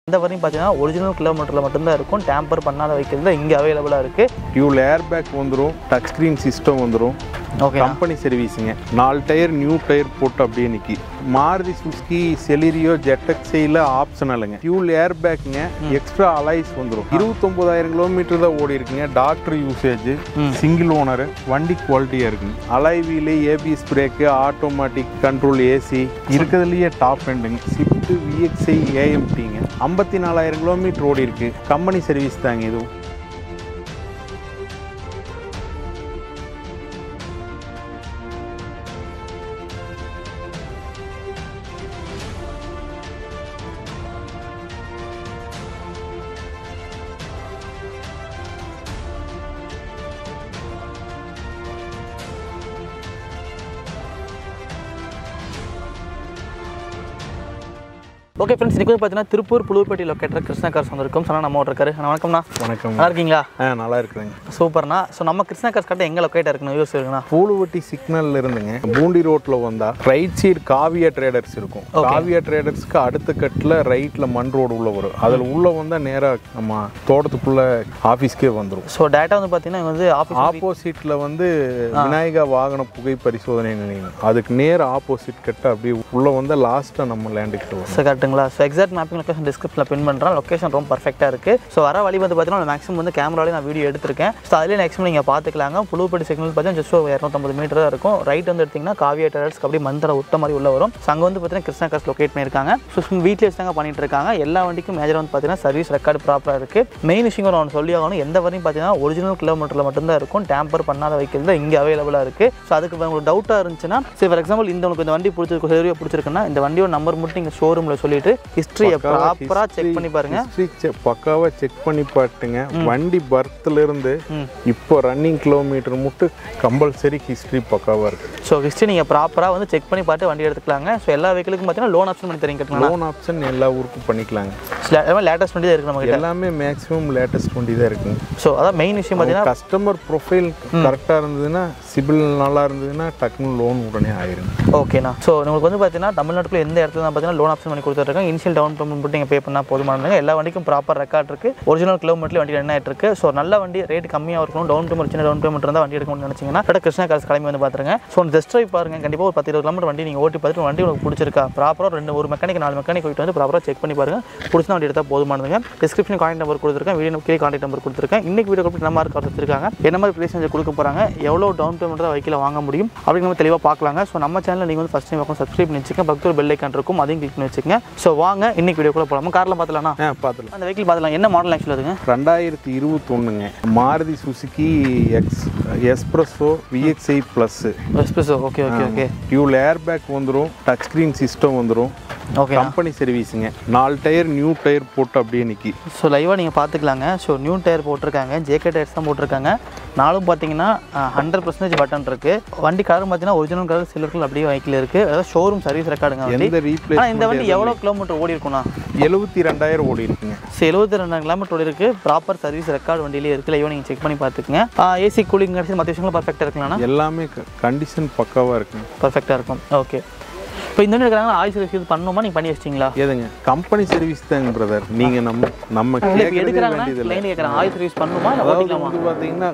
இந்த வரையும் பார்த்தீங்கன்னா ஒரிஜினல் கிலோமீட்டரில் மட்டும்தான் இருக்கும் டேம்பர் பண்ணாத வைக்கிறது இங்கே அவைலபிளாக இருக்குது டியூல் ஏர் பேக் வந்துடும் டச் ஸ்க்ரீன் சிஸ்டம் வந்துடும் ஓகே கம்பெனி சர்வீஸுங்க நாலு டயர் நியூ டயர் போட்டு அப்படியே நிற்கி மாருதி சுஸ்கி செலிரியோ ஜெட்டக்ஸையில் ஆப்ஷனலுங்க டியூல் ஏர் பேக்குங்க எக்ஸ்ட்ரா அலைஸ் வந்துடும் இருபத்தொம்போதாயிரம் கிலோமீட்டர் தான் ஓடி இருக்குங்க டாக்டர் யூசேஜ் சிங்கிள் ஓனர் வண்டி குவாலிட்டியாக இருக்குங்க alloy wheel ABS brake automatic control AC இருக்கிறதுலையே டாப் எண்டுங்க ஸ்விஃப்ட் விஎக்ஸ்ஐ ஏஎம்டிங்க ஐம்பத்தி நாலாயிரம் கிலோமீட்டர் ஓடி இருக்கு கம்பெனி சர்வீஸ் தாங்க இதுவும் ஓகே ஃப்ரெண்ட்ஸ் இன்னைக்கு வந்து பார்த்தீங்கன்னா திருப்பூர் புழுப்பேட்டி லொக்கேட்டர் கிருஷ்ணா கார்ஸ் வந்திருக்கும் சொன்னால் நம்ம இருக்காரு அண்ணா, வணக்கம்ண்ணா வணக்கம் நல்லா இருக்கீங்களா ஆ நல்லா இருக்குதுங்க சூப்பர்ண்ணா ஸோ நம்ம கிருஷ்ணா கார்ஸ் கட்ட எங்கே லொக்கேட் இருக்குன்னு யூஸ் இருக்குண்ணா பூலுவட்டி சிக்னல்ல இருந்துங்க பூண்டி ரோட்ல வந்தா ரைட் சைடு காவியா ட்ரேடர்ஸ் இருக்கும் காவியா ட்ரேடர்ஸ்க்கு அடுத்த கட்டில் ரைட்ல மண் ரோடு உள்ள வரும் அதில் உள்ள வந்தா நேரா நம்ம தோட்டத்துக்குள்ள ஆஃபீஸ்க்கே வந்துடும் ஸோ டேட்டா வந்து பார்த்தீங்கன்னா இங்க வந்து ஆஃபீஸ் ஆப்போசிட்ல வந்து விநாயகா வாகன புகை பரிசோதனை நிலையம் அதுக்கு நேர் ஆப்போசிட் கட்ட அப்படியே உள்ள வந்தா லாஸ்டா நம்ம லேண்டுக்கு வரும் ஸோ கரெக்ட்டுங்களா ஸோ எக்ஸாக்ட் மேப்பிங் லொக்கேஷன் டிஸ்கிரிப்ஷனில் பின் பண்ணுறேன் லொக்கேஷன் ரொம்ப பர்ஃபெக்டாக இருக்குது ஸோ வர வழி வந்து பார்த்தீங்கன்னா மேக்ஸிமம் வந்து கேமராலே நான் வீடியோ எடுத்திருக்கேன் ஸோ அதிலே மேக்ஸிமம் நீங்கள் பார்த்துக்கலாங்க புழுப்பட்டி சிக்னல் பார்த்தீங்கன்னா ஜஸ்ட் ஒரு இரநூத்தம்பது மீட்டர் தான் இருக்கும் ரைட் வந்து எடுத்திங்கன்னா காவியா டெரட்ஸ்க்கு அப்படியே மந்திர விட்ட மாதிரி உள்ள வரும் ஸோ அங்கே வந்து பார்த்தீங்கன்னா கிருஷ்ணா கார்ஸ் லொக்கேட் பண்ணியிருக்காங்க ஸோ வீட்டில் வச்சு தாங்க பண்ணிட்டு இருக்காங்க எல்லா வண்டிக்கும் மேஜர் வந்து பார்த்தீங்கன்னா சர்வீஸ் ரெக்கார்டு ப்ராப்பராக இருக்குது மெயின் விஷயம் நான் ஒன்று சொல்லி ஆகணும் எந்த வரையும் பார்த்தீங்கன்னா ஒரிஜினல் கிலோமீட்டரில் மட்டும்தான் இருக்கும் டேம்பர் பண்ணாத வைக்கிறது இங்கே அவைலபிளாக இருக்குது ஸோ அதுக்கு உங்களுக்கு டவுட்டாக இருந்துச்சுன்னா சரி ஃபார் எக்ஸாம்பிள் இந்த உங்களுக்கு இந்த வண்டி பிடிச்சிருக்கு சரியாக பிடிச்சிருக்குன்னா இந்த வண்டியோட நம்பர் மட்டும் நீங்கள் ஷோரூமில் சொல்லிட்டு ஹிஸ்ட்ரியை ப்ராப்பராக செக் பண்ணி பாருங்க ஹிஸ்ட்ரி பக்காவா செக் பண்ணி பாட்டுங்க வண்டி பர்த்ல இருந்து இப்போ ரன்னிங் கிலோமீட்டர் மட்டும் கம்பல்சரி ஹிஸ்ட்ரி பக்காவா இருக்கு ஸோ ஹிஸ்ட்ரி நீங்கள் ப்ராப்பராக வந்து செக் பண்ணி பார்த்து வண்டி எடுத்துக்கலாங்க ஸோ எல்லா வெஹிக்கிளுக்கும் பார்த்தீங்கன்னா லோன் ஆப்ஷன் பண்ணி தரீங்க கட்டலாம் லோன் ஆப்ஷன் எல்லா ஊருக்கும் பண்ணிக்கலாங்க லேட்டஸ்ட் வண்டி தான் இருக்குது நமக்கு எல்லாமே மேக்ஸிமம் லேட்டஸ்ட் வண்டி தான் இருக்குங்க ஸோ அதான் மெயின் விஷயம் பார்த்தீங்கன்னா கஸ்டமர் ப்ரொஃபைல் கரெக்டாக இருந்ததுன்னா சிபில் நல்லா இருந்ததுன்னா டக்குன்னு லோன் உடனே ஆயிருங்க ஓகேண்ணா ஸோ உங்களுக்கு வந்து பார்த்தீங்கன்னா தமிழ்நாட்டுக்குள்ள எந்த இடத்துல தான் பார்த்தீங்கன்னா லோன் ஆப்ஷன் பண்ணி கொடுத்துருக்காங்க இனிஷியல் டவுன் பேமெண்ட் மட்டும் நீங்கள் பே பண்ணால் போதுமானதுங்க எல்லா வண்டிக்கும் ப்ராப்பர் ரெக்கார்ட் இருக்குது ஒரிஜினல் கிலோமீட்டர் வண்டி ரன் ஆகிட்டு இருக்கு ஸோ நல்ல வண்டி ரேட் கம்மியாக இருக்கணும் டவுன் பேமெண்ட் சின்ன டவுன் பேமெண்ட் இருந்தால் வண்டி எடுக்கணும்னு நினச்சிங்கன்னா கரெக்டாக கிருஷ்ணா காசு கிளம்பி வந்து பார்த்துருங்க ஸோ ஜஸ்ட் ட்ரைவ் பாருங்க கண்டிப்பாக ஒரு பத்து இருபது கிலோமீட்டர் வண்டி நீங்கள் ஓட்டி பார்த்துட்டு வண்டி உங்களுக்கு பிடிச்சிருக்கா ப்ராப்பராக ரெண்டு ஒரு மெக்கானிக் நாலு மெக்கானிக் போயிட்டு வந்து ப்ராப்பராக செக் பண்ணி பாருங்க பிடிச்சா வண்டி எடுத்தால் போதுமானதுங்க டிஸ்கிரிப்ஷன் கான்டாக்ட் நம்பர் கொடுத்துருக்கேன் வீடியோ கீழே கான்டாக்ட் நம்பர் கொடுத்துருக்கேன் இன்னைக்கு வீடியோ கொடுத்து நம்ம மார்க் வச்சிருக்காங்க என்ன மாதிரி ப்ரைஸ் கொடுக்க போகிறாங்க எவ்வளோ டவுன் பேமெண்ட் தான் வைக்கல வாங்க முடியும் அப்படின்னு நம்ம தெளிவாக பார்க்கலாங்க ஸோ நம்ம சேனலில் நீங்கள் வந்து ஃபஸ்ட் டைம் பார்க்கணும் சப்ஸ்கிரைப் பண்ணி வச்சுக்கோங்க பக்கத்தில் பெல் ஐக்கான் இருக்கும் அதையும் கிளிக் பண்ணி வச்சுக்கோங்க ஸோ வாங்க இன்னைக்கு வீடியோக்குள்ள போகலாமா காரில் பார்த்தலாம்னா ஆ பார்த்துலாம் அந்த வெஹிக்கிள் பார்த்தலாம் என்ன மாடல் ஆக்சுவலாக அதுங்க ரெண்டாயிரத்தி இருபத்தொன்னுங்க Maruti Suzuki X Espresso VXI plus Espresso okay okay okay dual air bag வந்துடும் டச் ஸ்க்ரீன் சிஸ்டம் வந்துடும் ஓகே கம்பெனி சர்வீஸுங்க நாலு டயர் நியூ டயர் போட்டு அப்படியே நிற்கி ஸோ லைவாக நீங்கள் பார்த்துக்கலாங்க ஸோ நியூ டயர் போட்டிருக்காங்க ஜேகே டயர்ஸ் தான் போட்டிருக்காங்க நாலும் பார்த்தீங்கன்னா ஹண்ட்ரட் பர்சன்டேஜ் பட்டன் இருக்குது வண்டி கலர் பார்த்தீங்கன்னா ஒரிஜினல் கலர் சில்வர் கலர் அப்படியே வெஹிக்கிள் இருக்குது அதாவது ஷோரூம் சர்வீஸ் ரெக்கார்டுங்க வண்டி எந்த ஆனால் இந்த ரீப்ளேஸ் வண்டி எவ்வளோ கிலோமீட்டர் ஓடி இருக்கும்ண்ணா எழுபத்தி ரெண்டாயிரம் ஓடி இருக்குங்க ஸோ எழுபத்தி ரெண்டாயிரம் கிலோமீட்டர் ஓடி இருக்குது ப்ராப்பர் சர்வீஸ் ரெக்கார்டு வண்டியிலே இருக்குது லைவாக நீங்கள் செக் பண்ணி பார்த்துக்குங்க ஏசி கூலிங் கிடச்சி மற்ற விஷயங்களும் பர்ஃபெக்டாக இருக்கலாம்ண்ணா எல்லாமே கண்டிஷன் பக்காவாக இருக்குங்க பர்ஃபெக்டாக இருக்கும் ஓகே இப்போ இந்த வண்டி இருக்கிறாங்க ஆயில் சர்வீஸ் இது பண்ணணுமா நீங்கள் பண்ணி வச்சிட்டிங்களா எதுங்க கம்பெனி சர்வீஸ் தாங்க பிரதர் நீங்க நம்ம நம்ம இல்லை இப்போ கேட்கறதே எடுக்கிறாங்கன்னா வேண்டியதில்லை லைன் கேட்குறாங்க ஆயில் சர்வீஸ் பண்ணணுமா இல்லை அதாவது ஓட்டிக்கலாமா வந்து பார்த்தீங்கன்னா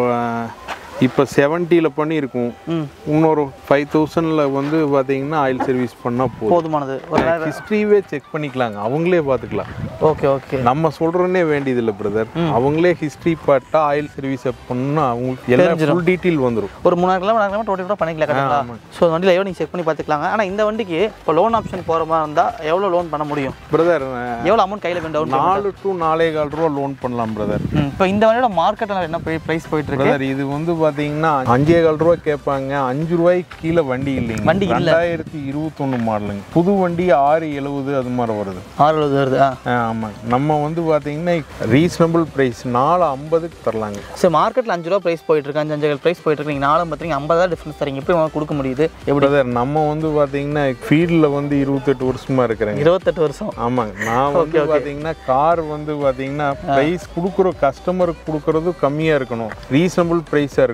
இப்போ செவன்ட்டியில் பண்ணியிருக்கோம் ம் இன்னொரு ஃபைவ் தௌசண்டில் வந்து பார்த்தீங்கன்னா ஆயில் சர்வீஸ் பண்ணால் போதும் போதுமானது ஒரு ஹிஸ்ட்ரியே செக் பண்ணிக்கலாங்க அவங்களே பார்த்துக்கலாம் ஓகே ஓகே நம்ம சொல்கிறோன்னே வேண்டியதில்லை பிரதர் அவங்களே ஹிஸ்ட்ரி பார்த்தா ஆயில் சர்வீஸ் பண்ணா அவங்களுக்கு எல்லாம் ஃபுல் டீட்டெயில் வந்துடும் ஒரு மூணாயிரம் கிலோமீட்டர் நாலாயிரம் கிலோமீட்டர் ஓட்டி கூட பண்ணிக்கலாம் கரெக்டாங்களா ஸோ வண்டியில் எவ்வளோ நீங்கள் செக் பண்ணி பார்த்துக்கலாங்க ஆனால் இந்த வண்டிக்கு இப்போ லோன் ஆப்ஷன் போகிற மாதிரி இருந்தால் எவ்வளோ லோன் பண்ண முடியும் பிரதர் எவ்வளோ அமௌண்ட் கையில் வேணும் டவுன் நாலு டு நாலே கால் ரூபா லோன் பண்ணலாம் பிரதர் இப்போ இந்த வண்டியோட மார்க்கெட்டில் என்ன ப்ரைஸ் போயிட்டு இருக்கு பிரதர் இது வந்து பாத்தீங்கன்னா அஞ்சே கால் ரூபா கேட்பாங்க அஞ்சு ரூபாய்க்கு கீழே வண்டி இல்லைங்க வண்டி இல்ல. ரெண்டாயிரத்தி இருபத்தொன்னு மாடலுங்க புது வண்டி ஆறு எழுபது அது மாதிரி வருது ஆறு எழுபது வருது ஆ ஆ, ஆமாங்க நம்ம வந்து பாத்தீங்கன்னா ரீசனபிள் பிரைஸ் நாலு ஐம்பதுக்கு தரலாங்க சரி மார்க்கெட்டில் அஞ்சு ரூபா ப்ரைஸ் போயிட்டு இருக்கு அஞ்சு அஞ்சு ப்ரைஸ் போயிட்டு இருக்கு நீங்கள் நாலும் பார்த்தீங்க ஐம்பதா டிஃப்ரென்ஸ் தரீங்க எப்படி உங்களுக்கு கொடுக்க முடியுது எப்படி பிரதர் நம்ம வந்து பாத்தீங்கன்னா ஃபீல்டில் வந்து இருபத்தெட்டு வருஷமா இருக்கிறேங்க இருபத்தெட்டு வருஷம் ஆமாங்க நான் வந்து பாத்தீங்கன்னா கார் வந்து பாத்தீங்கன்னா பிரைஸ் கொடுக்குற கஸ்டமருக்கு கொடுக்கறது கம்மியா இருக்கணும் ரீசனபிள் பிரைஸா இருக்கணும்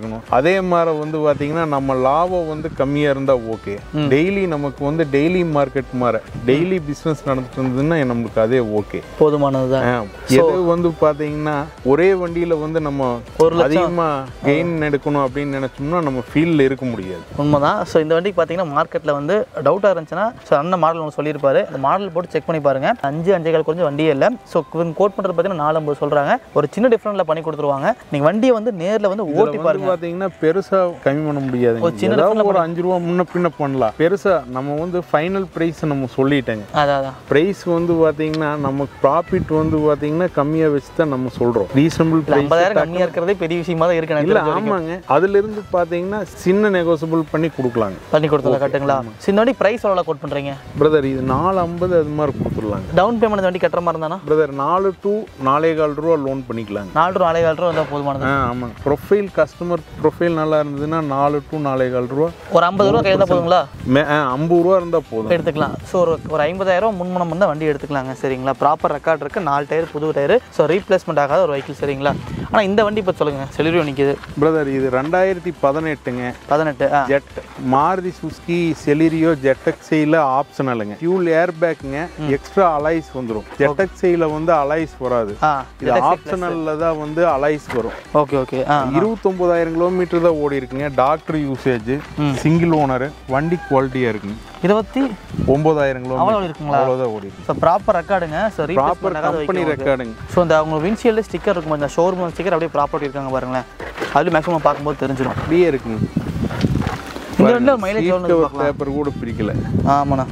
இருக்கணும் அதே மாதிரி வந்து பார்த்தீங்கன்னா நம்ம லாபம் வந்து கம்மியாக இருந்தால் ஓகே டெய்லி நமக்கு வந்து டெய்லி மார்க்கெட் மாதிரி டெய்லி பிஸ்னஸ் நடந்துட்டு இருந்ததுன்னா நம்மளுக்கு அதே ஓகே போதுமானது தான் எது வந்து பார்த்தீங்கன்னா ஒரே வண்டியில் வந்து நம்ம ஒரு லட்சம் அதிகமாக கெயின் எடுக்கணும் அப்படின்னு நினச்சோம்னா நம்ம ஃபீல்டில் இருக்க முடியாது உண்மைதான் ஸோ இந்த வண்டிக்கு பார்த்தீங்கன்னா மார்க்கெட்டில் வந்து டவுட்டாக இருந்துச்சுன்னா ஸோ அண்ணன் மாடல் ஒன்று சொல்லியிருப்பாரு அந்த மாடல் போட்டு செக் பண்ணி பாருங்க அஞ்சு அஞ்சே கால் கொஞ்சம் வண்டியே இல்லை ஸோ கோட் பண்ணுறது பார்த்தீங்கன்னா நாலு ஐம்பது சொல்கிறாங்க ஒரு சின்ன டிஃப்ரெண்ட்டில் பண்ணி கொடுத்துருவாங்க நீங்கள் வண்டியை வந்து நேரில் வந்து ஓட்டி வந்து பாருங்க பார்த்தீங்கன்னா பெருசாக கம்மி பண்ண முடியாது ஒரு சின்ன ஏதாவது ஒரு அஞ்சு ரூபா முன்ன பின்ன பண்ணலாம் பெருசாக நம்ம வந்து ஃபைனல் ப்ரைஸ் நம்ம சொல்லிட்டேங்க அதான் அதான் ப்ரைஸ் வந்து பார்த்தீங்கன்னா நமக்கு ப்ராஃபிட் வந்து பார்த்தீங்கன்னா கம்மியாக வச்சு தான் நம்ம சொல்கிறோம் ரீசனபிள் ப்ரைஸ் ஐம்பதாயிரம் கம்மியாக இருக்கிறதே பெரிய விஷயமா தான் இருக்கு எனக்கு இல்லை தெரிஞ்ச வரைக்கும். ஆமாங்க அதுலேருந்து பார்த்தீங்கன்னா சின்ன நெகோசியபிள் பண்ணி கொடுக்கலாங்க பண்ணி கொடுத்தல கட்டுங்களா ஸோ இந்த வண்டி ப்ரைஸ் எவ்வளோ கோட் பண்ணுறீங்க பிரதர் இது நாலு ஐம்பது அது மாதிரி கொடுத்துடலாங்க டவுன் பேமெண்ட் இந்த வண்டி கட்டுற மாதிரி இருந்தானா பிரதர் நாலு டு நாலே கால் ரூபா லோன் பண்ணிக்கலாங்க நாலு ரூபா நாலே கால் ரூபா வந்தால் போதுமானது ஆ ஆமாங்க ப்ரொஃபைல் கஸ்டமர் ப்ரொஃபைல் நல்லா இருந்ததுன்னா நாலு டு நாலே கால் ரூபா ஒரு ஐம்பது ரூபா கையில் தான் போதுங்களா மே ஆ, ஐம்பது ரூபா இருந்தால் போதும் எடுத்துக்கலாம் ஸோ ஒரு ஒரு ஐம்பதாயிரம் முன்மணம் வந்து வண்டி எடுத்துக்கலாங்க சரிங்களா ப்ராப்பர் ரெக்கார்ட் இருக்குது நாலு டயர் புது டயர் ஸோ ரீப்ளேஸ்மெண்ட் ஆகாத ஒரு வெஹிக்கிள் சரிங்களா ஆனால் இந்த வண்டி இப்போ சொல்லுங்கள் செலிரியோ நிற்கிது பிரதர் இது ரெண்டாயிரத்தி பதினெட்டுங்க பதினெட்டு ஆ ஜெட் மாருதி சுஸ்கி செலிரியோ ஜெட்டக்ஸையில் ஆப்ஷனலுங்க ஃபியூல் ஏர் பேக்குங்க எக்ஸ்ட்ரா அலைஸ் வந்துடும் ஜெட்டக்ஸையில் வந்து அலைஸ் வராது ஆ இது ஆப்ஷனலில் தான் வந்து அலைஸ் வரும் ஓகே ஓகே ஆ இருபத்தொம்போதாயிரம் கிலோமீட்டர் தான் ஓடி இருக்குங்க டாக்டர் யூசேஜ் சிங்கிள் ஓனர் வண்டி குவாலிட்டியாக இருக்குங்க இருபத்தி ஒம்பதாயிரம் கிலோமீட்டர் அவ்வளோ இருக்குங்களா அவ்வளோதான் ஓடி இருக்கு ஸோ ப்ராப்பர் ரெக்கார்டுங்க ஸோ ப்ராப்பர் ரீப்ளேஸ்மெண்ட் ஆகாத கம்பெனி வெஹிக்கிள் ரெக்கார்டுங்க ஸோ இந்த அவங்க வின்ஷீல்டு ஸ்டிக்கர் இருக்கும் இந்த ஷோரூம் ஸ்டிக்கர் அப்படியே ப்ராப்பர்ட்டி இருக்காங்க பாருங்களேன் அதுல மேக்ஸிமம் பார்க்கும்போது தெரிஞ்சிடும் அப்படியே இருக்குங்க இந்த வண்டியில் மைலேஜ் சீட் எவ்வளோ கவர் பார்க்கலாம் பேப்பர் கூட பிரிக்கல ஆமாண்ணா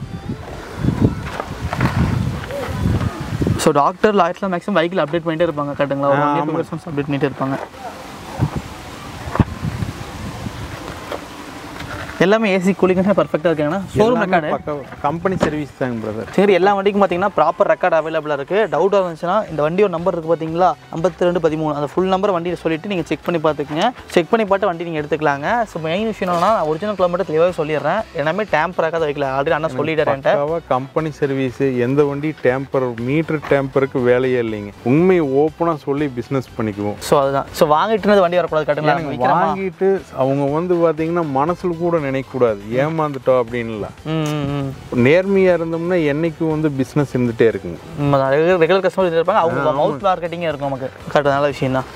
ஸோ டாக்டர் லாய்ட்லாம் மேக்ஸிமம் வெஹிக்கிள் அப்டேட் பண்ணிட்டே இருப்பாங்க கரெக்டுங்களா ஒரு ஒன் இயர் அப்டேட் பண்ணிட்டே இருப்பாங்க எல்லாமே ஏசி கூலிங்காக பர்ஃபெக்டாக இருக்காங்கண்ணா ஷோரூம் ரெக்கார்டு கம்பெனி சர்வீஸ் தாங்க பிரதர் சரி எல்லா வண்டிக்கும் பார்த்தீங்கன்னா ப்ராப்பர் ரெக்கார்ட் அவைலபிளாக இருக்குது டவுட்டாக இருந்துச்சுன்னா இந்த வண்டியோட நம்பர் இருக்குது பார்த்தீங்களா ஐம்பத்தி ரெண்டு பதிமூணு அந்த ஃபுல் நம்பர் வண்டியை சொல்லிட்டு நீங்கள் செக் பண்ணி பார்த்துக்குங்க செக் பண்ணி பார்த்து வண்டி நீங்கள் எடுத்துக்கலாங்க ஸோ மெயின் விஷயம் என்னன்னா ஒரிஜினல் கிலோமீட்டர் தெளிவாக சொல்லிடுறேன் எல்லாமே டேம்பர் ஆகாத வைக்கல ஆல்ரெடி அண்ணா சொல்லிடுறேன் கம்பெனி சர்வீஸ் எந்த வண்டி டேம்பர் மீட்டர் டேம்பருக்கு வேலையே இல்லைங்க உண்மையை ஓப்பனாக சொல்லி பிஸ்னஸ் பண்ணிக்குவோம் ஸோ அதுதான் ஸோ வாங்கிட்டு இருந்தது வண்டி வரக்கூடாது கட்டுங்களா எனக்கு விற்கிறோமா வாங்கிட்டு அவங்க வந்து பார்த்தீங்கன்னா மனசுல கூட நினைக்கக்கூடாது ஏமாந்துட்டோம் அப்படின்லாம் ம் ம், ம் நேர்மையாக இருந்தோம்னா என்னைக்கும் வந்து பிஸ்னஸ் இருந்துகிட்டே இருக்குங்க உண்மைதான் ரெகுலர் ரெகுலர் கஸ்டமர் இருப்பாங்க அவங்க மவுத் மார்க்கெட்டிங்கே இருக்கும் நமக்கு கரெக்டாக நல்ல விஷயம் தான்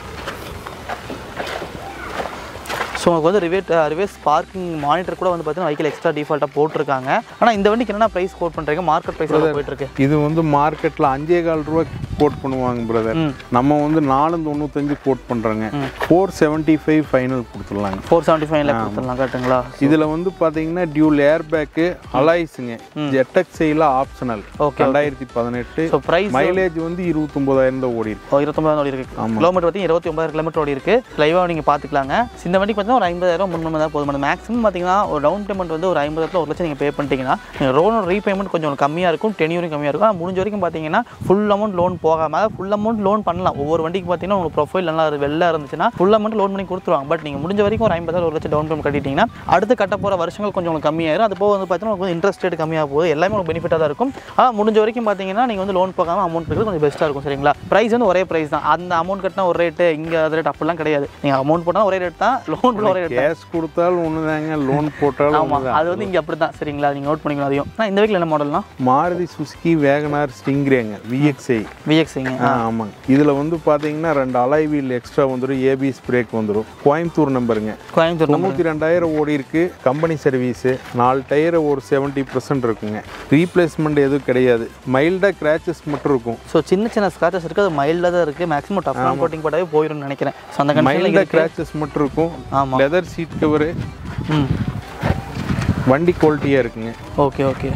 ஸோ உங்களுக்கு வந்து ரிவே ரிவேஸ் பார்க்கிங் மானிட்டர் கூட வந்து பார்த்தீங்கன்னா வெஹிக்கிள் எக்ஸ்ட்ரா டிஃபால்ட்டாக போட்டிருக்காங்க ஆனால் இந்த வண்டிக்கு என்ன ப்ரைஸ் கோட் பண்ணுறீங்க மார்க்கெட் ப்ரைஸ் போயிட்டு இருக்கு இது வந்து மார்க்கெட்டில் அஞ்சே கால் ரூபா கோட் பண்ணுவாங்க பிரதர் ம். நம்ம வந்து நாலு தொண்ணூத்தஞ்சு கோட் பண்ணுறோங்க ஃபோர் செவன்ட்டி ஃபைவ் ஃபைனல் கொடுத்துடலாங்க ஃபோர் செவன்ட்டி ஃபைவ்ல கொடுத்துடலாம் கரெக்டுங்களா இதில் வந்து பார்த்தீங்கன்னா டியூல் ஏர் பேக்கு அலாய்ஸுங்க ஜெட்டக்ஸையில் ஆப்ஷனல் Okay, ரெண்டாயிரத்தி பதினெட்டு ஸோ ப்ரைஸ் மைலேஜ் வந்து இருபத்தொம்போதாயிரம் தான் ஓடி இருக்கு இருபத்தொம்பதாயிரம் ஓடி இருக்கு கிலோமீட்டர் பார்த்தீங்கன்னா இருபத்தி ஒன்பதாயிரம் கிலோமீட்டர் ஓடி இருக்கு லைவாக நீங்கள் பார்த்துக்கலாங்க இந்த வண்டிக்கு பார்த்தீங்கன்னா ஒரு ஐம்பதாயிரம் முன்னூறு தான் போதும் மேக்ஸிமம் பார்த்தீங்கன்னா ஒரு டவுன் பேமெண்ட் வந்து ஒரு ஐம்பதாயிரத்தில் ஒரு லட்சம் நீங்கள் பே பண்ணிட்டீங்கன்னா நீங்கள் லோனோட ரீபேமெண்ட் கொஞ்சம் கம்மியாக இருக்கும் டென்யூரும் கம்மியாக இருக்கும் ஆனால் முடிஞ்ச வரைக்கும் பார்த்தீங்கன்னா ஃபுல் அமௌண்ட் லோன் போகாமல் ஃபுல் அமௌண்ட் லோன் பண்ணலாம் ஒவ்வொரு வண்டிக்கு பார்த்தீங்கன்னா உங்களுக்கு ப்ரொஃபைல் நல்லா இரு- வெள்ளை இருந்துச்சுன்னா ஃபுல் அமௌண்ட் லோன் பண்ணி கொடுத்துருவாங்க பட் நீங்கள் முடிஞ்ச வரைக்கும் ஒரு ஐம்பதாயிரம் ஒரு லட்சம் டவுன் பேமெண்ட் கட்டிட்டீங்கன்னா அடுத்து கட்ட போகிற வருஷங்கள் கொஞ்சம் உங்களுக்கு கம்மியாயிரும் அது போக வந்து பார்த்தீங்கன்னா உங்களுக்கு இன்ட்ரெஸ்ட் ரேட் கம்மியாக போகுது எல்லாமே உங்களுக்கு பெனிஃபிட்டாக தான் இருக்கும் ஆனால் முடிஞ்ச வரைக்கும் பார்த்தீங்கன்னா நீங்கள் வந்து லோன் போகாமல் அமௌண்ட் இருக்கிறது கொஞ்சம் பெஸ்ட்டாக இருக்கும் சரிங்களா ப்ரைஸ் வந்து ஒரே ப்ரைஸ் தான் அந்த அமௌண்ட் கட்டினா ஒரு ரேட்டு இங்கே அது ரேட் அப்படிலாம் கிடையாது நீங்கள் அமௌண்ட் போட்டால் ஒரே ரேட் தான் லோன் போட்டால் ஒரே ரேட் கேஷ் கொடுத்தாலும் ஒன்று தாங்க லோன் போட்டாலும் ஆமாம் ஒன்று அது வந்து இங்கே அப்படி தான் சரிங்களா நீங்கள் நோட் பண்ணிக்கணும் அதையும் நான் இந்த வீக்கில் என்ன மாடல்னா மாருதி சுசுகி வேகனார் ஸ்டிங்ரேங்க விஎக்ஸ்ஐ விஎக்ஸிங்க ஆ ஆமாங்க இதில் வந்து பார்த்தீங்கன்னா ரெண்டு அலாய் வீல் எக்ஸ்ட்ரா வந்துடும் ஏபிஎஸ் பிரேக் வந்துடும் கோயம்புத்தூர் நம்பருங்க கோயம்புத்தூர் number. தொண்ணூற்றி ரெண்டாயிரம் ஓடி இருக்கு கம்பெனி சர்வீஸு நாலு டயர் ஒரு செவன்ட்டி பர்சன்ட் இருக்குங்க ரீப்ளேஸ்மெண்ட் எதுவும் கிடையாது மைல்டாக கிராச்சஸ் மட்டும் இருக்கும் ஸோ சின்ன சின்ன ஸ்க்ராச்சஸ் இருக்குது அது மைல்டாக தான் இருக்குது மேக்ஸிமம் டஃப் கோட்டிங் போட்டாவே போயிடும்னு நினைக்கிறேன் ஸோ அந்த கண்டிஷனில் மைல்டாக கிராச்சஸ் மட்டும் இருக்கும் ஆமாம் லெதர் சீட் கவரு ம் வண்டி குவாலிட்டியாக இருக்குங்க ஓகே ஓகே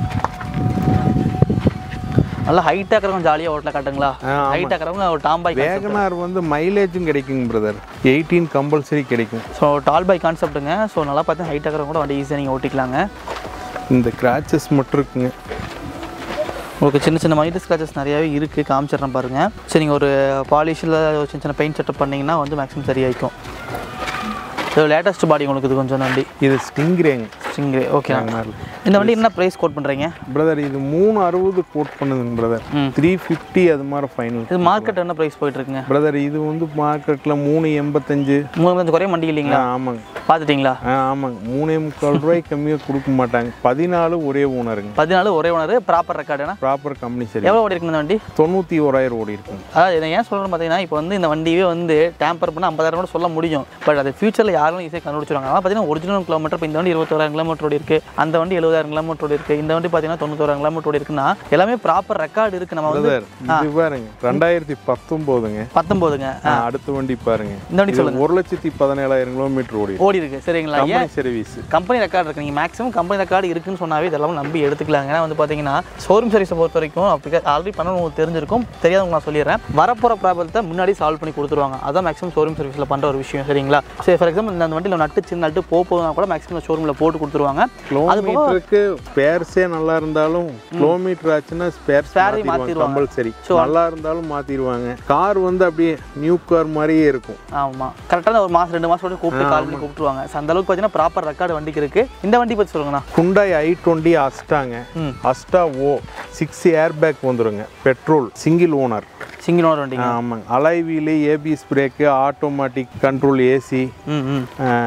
நல்லா ஹைட்டாக இருக்கிறவங்க ஜாலியாக ஓட்டல காட்டுங்களா ஹைட்டாக இருக்கிறவங்க ஒரு டாம் பைக் வேகனார் வந்து மைலேஜும் கிடைக்குங்க பிரதர் எயிட்டீன் கம்பல்சரி கிடைக்கும் ஸோ டால் பை கான்செப்ட்டுங்க ஸோ நல்லா பார்த்து ஹைட்டாக இருக்கிறவங்க கூட வண்டி ஈஸியாக நீங்கள் ஓட்டிக்கலாங்க இந்த கிராச்சஸ் மட்டும் இருக்குங்க உங்களுக்கு சின்ன சின்ன மைல்டு ஸ்க்ராச்சஸ் நிறையாவே இருக்குது காமிச்சிடுறேன் பாருங்கள் சரி நீங்கள் ஒரு பாலிஷில் சின்ன சின்ன பெயிண்ட் செட்டப் பண்ணிங்கன்னா வந்து மேக்ஸிமம் சரியாயிக்கும் இது லேட்டஸ்ட் பாடி உங்களுக்கு இது கொஞ்சம் வண்டி இது ஸ்டிங்ரேங்க சிங்கிள் ஓகே வேகனாரில் இந்த வண்டி என்ன ப்ரைஸ் கோட் பண்ணுறீங்க பிரதர் இது மூணு அறுபது கோட் பண்ணுதுங்க பிரதர் ம். த்ரீ ஃபிஃப்டி அது மாதிரி ஃபைனல் இது மார்க்கெட் என்ன ப்ரைஸ் போயிட்டு இருக்குங்க பிரதர் இது வந்து மார்க்கெட்டில் மூணு எண்பத்தஞ்சு மூணு கொஞ்சம் குறைய வண்டி ஆ இல்லைங்களா ஆமாங்க பார்த்துட்டிங்களா ஆ ஆமாங்க மூணே முக்கால் ரூபாய்க்கு கம்மியாக கொடுக்க மாட்டாங்க பதினாலு ஒரே ஓனருங்க பதினாலு ஒரே ஓனர் ப்ராப்பர் ரெக்கார்டுனா ப்ராப்பர் கம்பெனி சரி எவ்வளோ ஓடி இருக்குங்க இந்த வண்டி தொண்ணூற்றி ஓராயிரம் ஓடி இருக்குங்க அதாவது இதை ஏன் சொல்கிறேன்னு பார்த்தீங்கன்னா இப்போ வந்து இந்த வண்டியே வந்து டேம்பர் பண்ண ஐம்பதாயிரம் கூட சொல்ல முடியும் பட் அது ஃபியூச்சரில் யாரும் ஈஸியாக கண்டுபிடிச்சிருவாங்க ஆனால் பார்த்தீங்கன்னா ஒரிஜினல் கிலோமீட்டர் இப்போ இந்த வண்டி இருபத்தோராயிரம் கிலோமீட்டர் ஓடி இருக்கு அந்த வண்டி எழுபதாயிரம் கிலோமீட்டர் ஓடி இருக்கு இந்த வண்டி பார்த்தீங்கன்னா தொண்ணூத்தோராயிரம் கிலோமீட்டர் ஓடி இருக்குன்னா எல்லாமே ப்ராப்பர் ரெக்கார்டு இருக்கு நம்ம வந்து பிரதர் இது பாருங்க ரெண்டாயிரத்தி பத்தொம்போதுங்க பத்தொம்போதுங்க ஆ, அடுத்த வண்டி பாருங்க இந்த வண்டி இது ஒரு லட்சத்தி பதினேழாயிரம் கிலோமீட்டர் ஓடி ஓடி இருக்கு சரிங்களா ஏன் கம்பெனி சர்வீஸ் கம்பெனி ரெக்கார்டு இருக்கு நீங்கள் மேக்ஸிமம் கம்பெனி ரெக்கார்டு இருக்குன்னு சொன்னாவே இதெல்லாம் நம்பி எடுத்துக்கலாங்க ஏன்னா வந்து பார்த்தீங்கன்னா ஷோரூம் சர்வீஸை பொறுத்த வரைக்கும் அப்படி ஆல்ரெடி பண்ண உங்களுக்கு தெரிஞ்சிருக்கும் தெரியாதவங்க நான் சொல்லிடுறேன் வரப்போகிற ப்ராப்ளத்தை முன்னாடி சால்வ் பண்ணி கொடுத்துருவாங்க அதான் மேக்ஸிமம் ஷோரூம் சர்வீஸில் பண்ணுற ஒரு விஷயம் சரிங்களா சரி ஃபார் எக்ஸாம்பிள் இந்த வண்டியில் நட்டு சின்ன நட்டு போக போதுனா கூட மேக்ஸிமம் ஷோரூமில் போட்டு கொடுத்துருவாங்க கிலோமீட்டருக்கு ஸ்பேர்ஸே நல்லா இருந்தாலும் கிலோமீட்டர் ஆச்சுன்னா ஸ்பேர்ஸ் Spare மாத்திடுவாங்க மாத்திடுவாங்க. கம்பல்சரி நல்லா இருந்தாலும் மாத்திடுவாங்க கார் வந்து அப்படியே நியூ கார் மாதிரியே இருக்கும் ஆமாம் கரெக்டாக ஒரு மாதம் ரெண்டு மாதம் கூப்பிட்டு கால் பண்ணி கூப்பிட்டுருவாங்க So, அந்த அளவுக்கு பார்த்தீங்கன்னா ப்ராப்பர் ரெக்கார்டு வண்டிக்கு இருக்குது இந்த வண்டி பற்றி சொல்லுங்கண்ணா குண்டாய் ஐ டுவெண்ட்டி அஸ்டாங்க ம். Asta O six air bag வந்துருங்க petrol single owner single owner வண்டிங்க ஆமாங்க alloy wheel ABS brake automatic control AC ம் ம்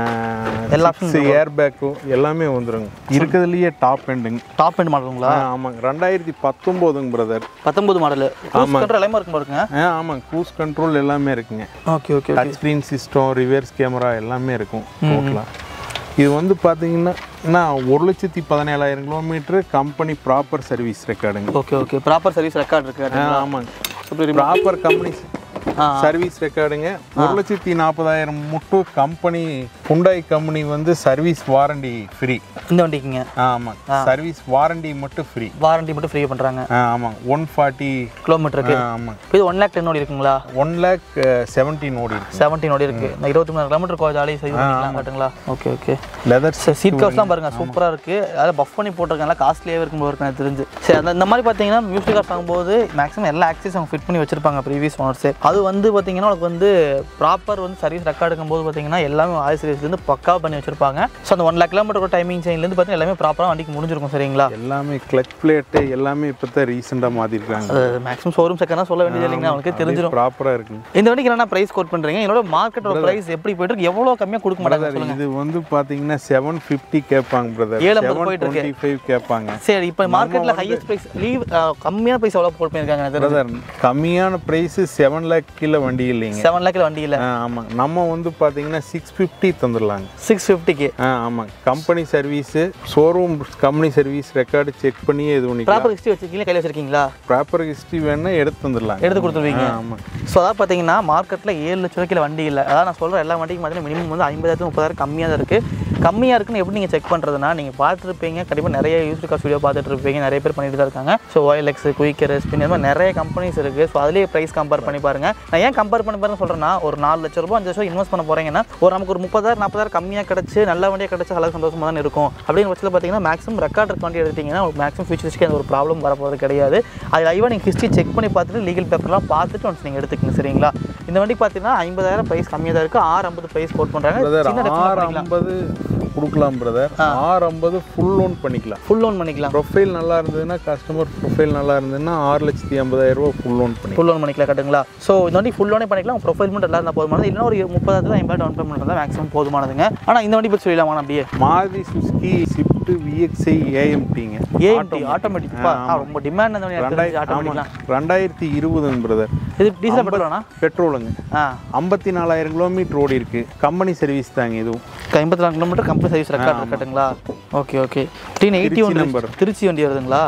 எல்லா ஏர் பேக்கும் எல்லாமே வந்துருங்க இருக்கிறதுலயே டாப் எண்டுங்க டாப் எண்ட் மாடலுங்களா ஆமாங்க ரெண்டாயிரத்தி பத்தொம்போதுங்க பிரதர் பத்தொம்பது மாடலு கண்ட்ரோல் எல்லாமே இருக்கும் பாருங்க ஆ ஆமாங்க க்ரூஸ் கண்ட்ரோல் எல்லாமே இருக்குங்க okay okay touch screen system reverse camera எல்லாமே இருக்கும் டோட்டலாக இது வந்து பார்த்தீங்கன்னா நான் ஒரு லட்சத்தி பதினேழாயிரம் கிலோமீட்டர் கம்பெனி ப்ராப்பர் சர்வீஸ் ரெக்கார்டுங்க okay okay proper service record இருக்கு ஆ, ஆமாங்க சூப்பர் ப்ராப்பர் கம்பெனி ஆ சர்வீஸ் ரெக்கார்டுங்க ஒரு லட்சத்தி நாற்பதாயிரம் மட்டும் கம்பெனி குண்டாய் கம்பெனி வந்து சர்வீஸ் வாரண்டி ஃப்ரீ இந்த வண்டிக்குங்க ஆமாங்க சர்வீஸ் வாரண்டி மட்டும் ஃப்ரீ வாரண்டி மட்டும் ஃப்ரீ பண்ணுறாங்க ஆமாங்க ஒன் ஃபார்ட்டி கிலோமீட்டருக்கு ஆமாங்க இது ஒன் லேக் டென் ஓடி இருக்குங்களா ஒன் லேக் செவன்டீன் ஓடி இருக்கு செவன்டீன் ஓடி இருக்கு இந்த இருபத்தி மூணு கிலோமீட்டர் ஜாலி சைஸ் பண்ணிக்கலாம் கட்டுங்களா ஓகே ஓகே லெதர் சீட் கவர்ஸ்லாம் பாருங்க சூப்பராக இருக்கு அதை பஃப் பண்ணி போட்டிருக்காங்க காஸ்ட்லியாகவே இருக்கும் போது இருக்கு எனக்கு தெரிஞ்சு சரி அந்த இந்த மாதிரி பார்த்தீங்கன்னா மியூசிக் கார்ஸ் வாங்கும்போது மேக்ஸிமம் எல்லா ஆக்சஸ் அவங்க ஃபிட் பண்ணி வச்சிருப்பாங்க ப்ரீவியஸ் ஓனர்ஸ் அது வந்து பார்த்தீங்கன்னா உனக்கு வந்து ப்ராப்பர் வந்து சர்வீஸ் ரெக்கார்டு போது பார்த்தீங்கன்னா எல்லாமே ஆயில் சர்வீஸ்லேருந்து பக்கா பண்ணி வச்சிருப்பாங்க ஸோ அந்த ஒன் லேக் கிலோமீட்டர் டைமிங் சைன்லேருந்து பார்த்தீங்கன்னா எல்லாமே ப்ராப்பராக வண்டிக்கு முடிஞ்சிருக்கும் சரிங்களா எல்லாமே கிளச் பிளேட்டு எல்லாமே இப்போ தான் ரீசெண்டாக மாற்றிருக்காங்க அது மேக்ஸிமம் ஷோரூம் செக்கனா சொல்ல வேண்டியது இல்லைங்கன்னா அவங்களுக்கு தெரிஞ்சிடும் ப்ராப்பராக இருக்குங்க இந்த வண்டிக்கு என்ன ப்ரைஸ் கோட் பண்ணுறீங்க என்னோட மார்க்கெட்டோட ப்ரைஸ் எப்படி போயிட்டு இருக்கு எவ்வளோ கம்மியாக கொடுக்க மாட்டாங்க பிரதர் இது வந்து பார்த்தீங்கன்னா செவன் ஃபிஃப்டி கேட்பாங்க பிரதர் ஏழு ஐம்பது செவன் போயிட்டு இருக்கு. டுவெண்ட்டி ஃபைவ் கேட்பாங்க சரி இப்போ மார்க்கெட்டில் ஹையஸ்ட் ப்ரைஸ் லீவ் கம்மியான ப்ரைஸ் எவ்வளோ போட் பண்ணியிருக்காங்க எனக்கு தெரிஞ்சு பிரதர் கம்மியான ப்ரைஸு செவன் லேக் கீழே வண்டி இல்லைங்க செவன் லேக்கில் வண்டி இல்லை ஆ, ஆமாங்க நம்ம வந்து பார்த்தீங்கன்னா சிக்ஸ் ஃபிஃப்டி தந்துடலாங்க சிக்ஸ் ஃபிஃப்டிக்கு ஆ ஆமாங்க company service showroom company service record check பண்ணியே இது பண்ணிக்கலாம் ப்ராப்பர் ஹிஸ்ட்ரி வச்சிருக்கீங்களா கையில் வச்சிருக்கீங்களா ப்ராப்பர் ஹிஸ்ட்ரி வேணா எடுத்து தந்துடலாங்க எடுத்து கொடுத்துருவீங்க ஆ, ஆமாங்க ஸோ அதாவது பார்த்தீங்கன்னா மார்க்கெட்டில் ஏழு லட்ச ரூபாய்க்கு வண்டி இல்லை அதாவது நான் சொல்கிற எல்லா வண்டிக்கும் பார்த்தீங்கன்னா மினிமம் வந்து ஐம்பதாயிரத்து முப்பதாயிரம் கம்மியாக தான் இருக்குது கம்மியாக இருக்குன்னு எப்படி நீங்கள் செக் பண்ணுறதுனா நீங்கள் பார்த்துருப்பீங்க கண்டிப்பாக நிறைய யூஸ் காஸ் வீடியோ பார்த்துட்டு இருப்பீங்க நிறைய பேர் பண்ணிட்டு தான் இருக்காங்க ஸோ ஒயலெக்ஸ் குயிக்கர் ஸ்பின் இந்த மாதிரி நிறைய கம்பெனிஸ் இருக்குது ஸோ அதுலேயே ப்ரைஸ் கம்பேர் பண்ணி பாருங்க நான் ஏன் கம்பேர் பண்ணி பாருங்க சொல்கிறேன்னா ஒரு நாலு லட்ச ரூபாய் அஞ்சு லட்சம் இன்வெஸ்ட் பண்ண போகிறீங்கன்னா ஒரு நமக்கு ஒரு முப்பதாயிரம் நாற்பதாயிரம் கம்மியாக கிடச்சி நல்ல வண்டியாக கிடச்சி அழகு சந்தோஷமாக தான் இருக்கும் அப்படின்னு பட்சத்தில் பார்த்தீங்கன்னா மேக்ஸிமம் ரெக்கார்ட் இருக்க வண்டி எடுத்தீங்கன்னா உங்களுக்கு மேக்ஸிமம் ஃபியூச்சரிஸ்க்கு அந்த ஒரு ப்ராப்ளம் வரப்போகிறது கிடையாது அது லைவாக நீங்கள் ஹிஸ்ட்ரி செக் பண்ணி பார்த்துட்டு லீகல் பேப்பர்லாம் பார்த்துட்டு ஒன்ஸ் நீங்கள் எடுத்துக்கங்க சரிங்களா இந்த வண்டி பார்த்தீங்கன்னா ஐம்பதாயிரம் ப்ரைஸ் கம்மியாக தான் இருக்குது ஆறு ஐம்பது ப்ரைஸ் கோட் பண்ணுறாங்க பிரதர் சின்ன difference ஆறு பண்ணிக்கலாம் ஐம்பது கொடுக்கலாம் பிரதர் ஆறு ஐம்பது ஃபுல் லோன் பண்ணிக்கலாம் ஃபுல் லோன் பண்ணிக்கலாம் ப்ரொஃபைல் நல்லா இருந்ததுன்னா கஸ்டமர் ப்ரொஃபைல் நல்லா இருந்ததுன்னா ஆறு லட்சத்தி ஐம்பதாயிரம் ரூபா ஃபுல் லோன் பண்ணி ஃபுல் லோன் பண்ணிக்கலாம் கட்டுங்களா ஸோ இந்த வண்டி ஃபுல் லோனே பண்ணிக்கலாம் ப்ரொஃபைல் மட்டும் எல்லாம் இருந்தால் போதுமானது இல்லைன்னா ஒரு முப்பதாயிரத்து ஐம்பது டவுன் பேமெண்ட் தான் மேக்ஸிமம் போதுமானதுங்க ஆனால் இந்த வண்டி பற்றி சொல்லலாமா அப்படியே மாருதி சுஸ்கி ஸ்விஃப்ட் விஎக்ஸ்ஐ ஏஎம்டிங்க ஏஎம்டி ஆட்டோமேட்டிக் ரொம்ப டிமாண்ட் அந்த வண்டி ஆட்டோமேட்டிக்லாம் ரெண்டாயிரத்தி இருபதுங்க பிரதர் இது டீசல் பெட்ரோலாண்ணா பெட்ரோலுங்க ஆ ஐம்பத்தி நாலாயிரம் கிலோமீட்டர் ஓடி இருக்கு கம்பெனி சர்வீஸ் தாங்க இதுவும் ஐம்பத்தி நாலு கிலோமீட்டர் கம்பெனி சர்வீஸ் ரெக்கார்ட் இருக்கட்டுங்களா okay okay three eighty one number. Trichy வண்டி வருதுங்களா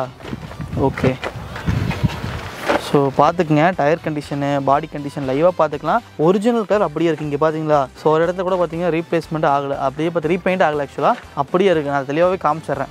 ஓகே ஸோ பார்த்துக்குங்க டயர் கண்டிஷனு பாடி கண்டிஷன் லைவாக பார்த்துக்கலாம் ஒரிஜினல் டயர் அப்படியே இருக்குது இங்கே பார்த்தீங்களா ஸோ ஒரு இடத்துல கூட பார்த்தீங்கன்னா ரீப்ளேஸ்மெண்ட் ஆகலை அப்படியே பார்த்து ரீபெயிண்ட் ஆகலை ஆக்சுவலாக அப்படியே இருக்குது நான் தெளிவாகவே காமிச்சிடுறேன்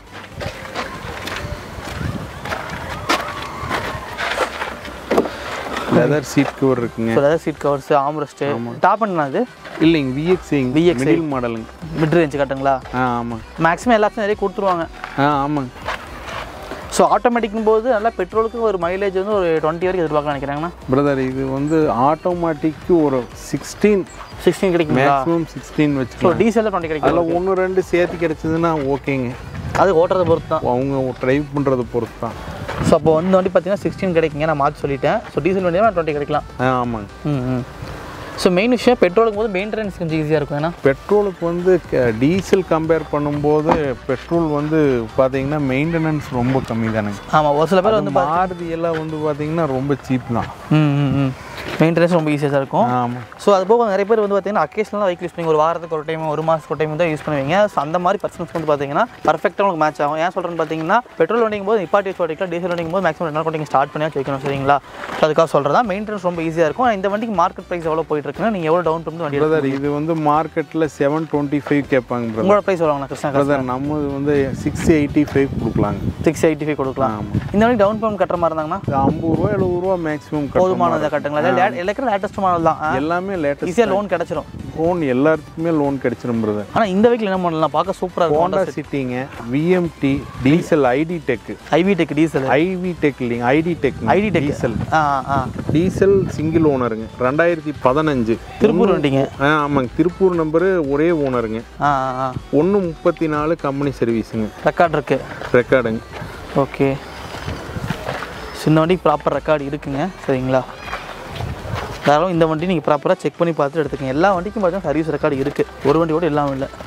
லெதர் சீட் கவர் இருக்குங்க ஸோ அதாவது சீட் கவர்ஸ் ஆம்ரெஸ்ட்டு டாப் பண்ணா அது இல்லைங்க விஎக்ஸ்ஐ VXI. மிடில் மாடலுங்க மிட் ரேஞ்ச் கட்டுங்களா ஆ ஆமாங்க மேக்ஸிமம் எல்லாத்தையும் நிறைய கொடுத்துருவாங்க ஆ ஆமாங்க ஸோ ஆட்டோமேட்டிக்கும் போது நல்லா பெட்ரோலுக்கு ஒரு மைலேஜ் வந்து ஒரு டுவெண்ட்டி வரைக்கும் எதிர்பார்க்க நினைக்கிறாங்கண்ணா பிரதர் இது வந்து ஆட்டோமேட்டிக்கு ஒரு சிக்ஸ்டீன் சிக்ஸ்டீன் கிடைக்குங்களா மேக்ஸிமம் சிக்ஸ்டீன் ஸோ வச்சுக்கலாம் டீசலில் டுவெண்ட்டி கிடைக்கும் அதில் ஒன்று ரெண்டு சேர்த்து கிடைச்சதுன்னா ஓகேங்க அது ஓட்டுறதை பொறுத்து தான் அவங்க ட்ரைவ் பண்ணுறத பொறுத்து தான் ஸோ அப்போ வந்து வண்டி பார்த்தீங்கன்னா சிக்ஸ்டீன் கிடைக்குங்க நான் மாற்றி சொல்லிட்டேன் ஸோ டீசல் வண்டினா டுவெண்ட்டி கிடைக்கலாம் ஆ ஆமாங்க ம் ம் ஸோ மெயின் விஷயம் பெட்ரோலுக்கு போது மெயின்டெனன்ஸ் கொஞ்சம் ஈஸியாக இருக்கும் ஏன்னா பெட்ரோலுக்கு வந்து டீசல் கம்பேர் பண்ணும்போது பெட்ரோல் வந்து பார்த்தீங்கன்னா மெயின்டெனன்ஸ் ரொம்ப கம்மி தானுங்க ஆமாம் ஒரு சில பேர் வந்து மாருதி எல்லாம் வந்து பார்த்தீங்கன்னா ரொம்ப சீப் தான் ம் ம் ம் மெயின்டெனன்ஸ் ரொம்ப ஈஸியாக தான் இருக்கும் ஆமாம் ஸோ அது போக நிறைய பேர் வந்து பார்த்தீங்கன்னா அக்கேஷனலாக வெஹிக்கிள் யூஸ் பண்ணி ஒரு வாரத்துக்கு ஒரு டைம் ஒரு மாதத்துக்கு ஒரு டைம் தான் யூஸ் பண்ணுவீங்க ஸோ அந்த மாதிரி பர்சன்ஸ் வந்து பார்த்தீங்கன்னா பர்ஃபெக்டாக உங்களுக்கு மேட்ச் ஆகும் ஏன் சொல்கிறேன்னு பார்த்தீங்கன்னா பெட்ரோல் வண்டிக்கும் போது நிப்பாட்டி வச்சு ஓட்டிக்கலாம் டீசல் வண்டிக்கும் போது மேக்ஸிமம் ரெண்டு நாள் நீங்கள் ஸ்டார்ட் பண்ணி வைக்கணும் சரிங்களா ஸோ அதுக்காக சொல்கிறதா மெயின்டெனன்ஸ் ரொம்ப ஈஸியாக இருக்கும் இந்த வண்டிக்கு மார்க்கெட் ப்ரைஸ் எவ்வளோ போயிட்டு இருக்குன்னா நீங்கள் எவ்வளோ டவுன் பண்ணி வண்டி பிரதர் இது வந்து மார்க்கெட்டில் செவன் டுவெண்ட்டி ஃபைவ் கேட்பாங்க பிரதர் உங்களோட ப்ரைஸ் எவ்வளோங்க கிருஷ்ணா பிரதர் நம்ம வந்து சிக்ஸ் எயிட்டி ஃபைவ் கொடுக்கலாங்க சிக்ஸ் எயிட்டி ஃபைவ் கொடுக்கலாம் ஆமாம் இந்த வண்டி டவுன் பேமெண்ட் கட்டுற மாதிரி இருந்தாங்கன்னா இது ஐம்பது ரூபா எழுபது ரூபா மேக்ஸிமம் கட்டணும் போதுமானதை கட்டுங்களா இல்லை எல்லாருக்கும் லேட்டஸ்ட் மாடல் தான் எல்லாமே லேட்டஸ்ட் ஈஸியாக லோன் கிடச்சிரும் லோன் எல்லாத்துக்குமே லோன் கிடைச்சிரும் பிரதர் ஆனால் இந்த வெஹிக்கிள் என்ன பண்ணலாம் பார்க்க சூப்பராக ஹோண்டா இருக்கும் சிட்டிங்க VMT diesel ID tech IV tech diesel IV tech இல்லைங்க ID tech ID tech diesel ஆ ஆ டீசல் சிங்கிள் ஓனருங்க ரெண்டாயிரத்தி பதினஞ்சு திருப்பூர் வண்டிங்க ஆ ஆமாங்க திருப்பூர் நம்பரு ஒரே ஓனருங்க ஆ ஆ ஒன்று முப்பத்தி நாலு கம்பெனி சர்வீஸுங்க ரெக்கார்ட் இருக்கு ரெக்கார்டுங்க ஓகே இந்த வண்டிக்கு ப்ராப்பர் ரெக்கார்டு இருக்குங்க சரிங்களா தாராளம் இந்த வண்டி நீங்கள் ப்ராப்பராக செக் பண்ணி பார்த்துட்டு எடுத்துக்கங்க எல்லா வண்டிக்கும் பார்த்தீங்கன்னா சர்வீஸ் ரெக்கார்டு இருக்குது ஒரு வண்டி கூட இல்லாமல் இல்லை